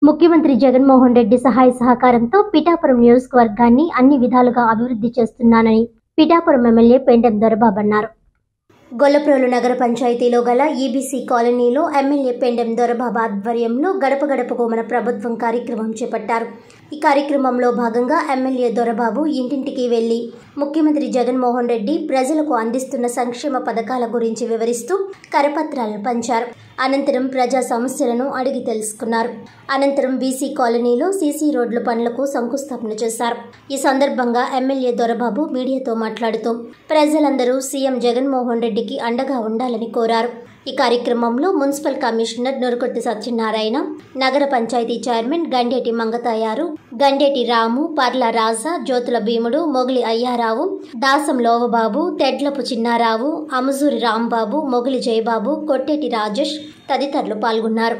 ముఖ్యమంత్రి జగన్మోహన్ రెడ్డి సహాయ సహకారంతో పిఠాపురం నియోజకవర్గాన్ని అన్ని విధాలుగా అభివృద్ధి చేస్తున్నానని పిఠాపురం ఎమ్మెల్యే పెండెం దొరబాబు అన్నారు గొల్లప్రోలు నగర పంచాయతీలో గల ఈబీసీ కాలనీలో ఎమ్మెల్యే పెండెం దొరబాబు ఆధ్వర్యంలో గడప గడపకు మన ప్రభుత్వం కార్యక్రమం చేపట్టారు ఈ కార్యక్రమంలో భాగంగా ఎమ్మెల్యే దొరబాబు ఇంటింటికి వెళ్లి ముఖ్యమంత్రి జగన్మోహన్ రెడ్డి ప్రజలకు అందిస్తున్న సంక్షేమ పథకాల గురించి వివరిస్తూ కరపత్రాలను పంచారు అనంతరం ప్రజా సమస్యలను అడిగి తెలుసుకున్నారు అనంతరం బీసీ కాలనీలో సీసీ రోడ్ల పనులకు శంకుస్థాపన చేశారు ఈ సందర్భంగా ఎమ్మెల్యే దొరబాబు మీడియాతో మాట్లాడుతూ ప్రజలందరూ సీఎం జగన్మోహన్ రెడ్డికి అండగా ఉండాలని కోరారు ఈ కార్యక్రమంలో మున్సిపల్ కమిషనర్ నురుకొట్టి సత్యనారాయణ నగర పంచాయతీ చైర్మన్ గండేటి మంగతాయారు గండేటి రాము పర్ల రాజా జ్యోతుల భీముడు మొగిలి అయ్యారావు దాసం లోవబాబు తెడ్లపు చిన్నారావు అముజూరి రాంబాబు మొగిలి జయబాబు కొట్టేటి రాజేష్ తదితరులు పాల్గొన్నారు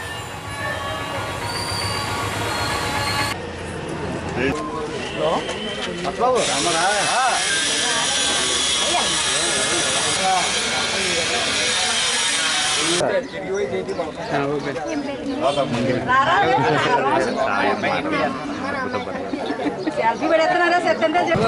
సెల్ఫీ పెడుతున్నారా చెప్తుంటే చెప్పు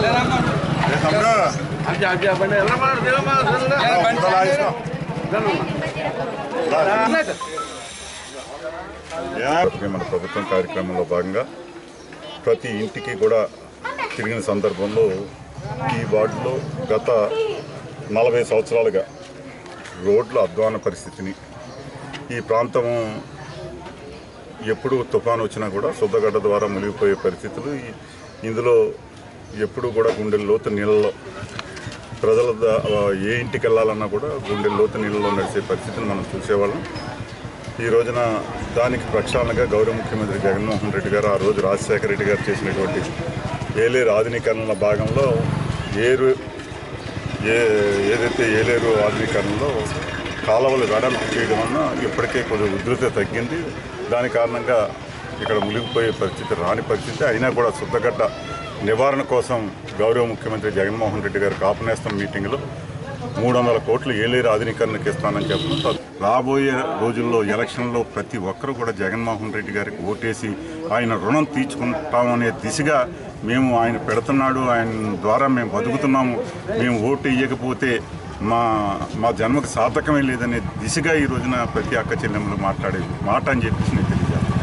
మన ప్రభుత్వం కార్యక్రమంలో భాగంగా ప్రతి ఇంటికి కూడా తిరిగిన సందర్భంలో ఈ వార్డులో గత నలభై సంవత్సరాలుగా రోడ్ల అధ్వాన పరిస్థితిని ఈ ప్రాంతం ఎప్పుడు తుఫాను వచ్చినా కూడా శుద్ధగడ్డ ద్వారా మునిగిపోయే పరిస్థితులు ఈ- ఇందులో ఎప్పుడు కూడా గుండె లోతు నీళ్ళలో ప్రజల ద- ఏ ఇంటికి వెళ్ళాలన్నా కూడా గుండె లోతు నీళ్ళలో నడిచే పరిస్థితిని మనం చూసేవాళ్ళం ఈ రోజున దానికి ప్రక్షాళనగా గౌరవ ముఖ్యమంత్రి జగన్మోహన్ రెడ్డి గారు ఆ రోజు రాజశేఖర రెడ్డి గారు చేసినటువంటి ఏలేరు ఆధునీకరణల భాగంలో ఏరు ఏ ఏదైతే ఏలేరు ఆధునీకరణలో కాలువలు వెడల్పు చేయడం వలన ఇప్పటికే కొద్దిగా ఉధృత తగ్గింది దాని కారణంగా ఇక్కడ మునిగిపోయే పరిస్థితి రాని పరిస్థితి అయినా కూడా శుద్ధగడ్డ నివారణ కోసం గౌరవ ముఖ్యమంత్రి జగన్మోహన్ రెడ్డి గారు కాపునేస్తం మీటింగ్లో మూడు వందల కోట్లు ఏలేరు ఆధునీకరణకి ఇస్తానని చెప్పడం రాబోయే రోజుల్లో ఎలక్షన్లో ప్రతి ఒక్కరూ కూడా జగన్మోహన్ రెడ్డి గారికి ఓటేసి ఆయన రుణం తీర్చుకుంటామనే దిశగా మేము ఆయన పెడుతున్నాడు ఆయన ద్వారా మేము బతుకుతున్నాము మేము ఓటు ఇవ్వకపోతే మా మా జన్మకు సార్థకమే లేదనే దిశగా ఈ రోజున ప్రతి అక్క చెల్లెమ్మలు మాట్లాడే మాట అని చెప్పేసి నేను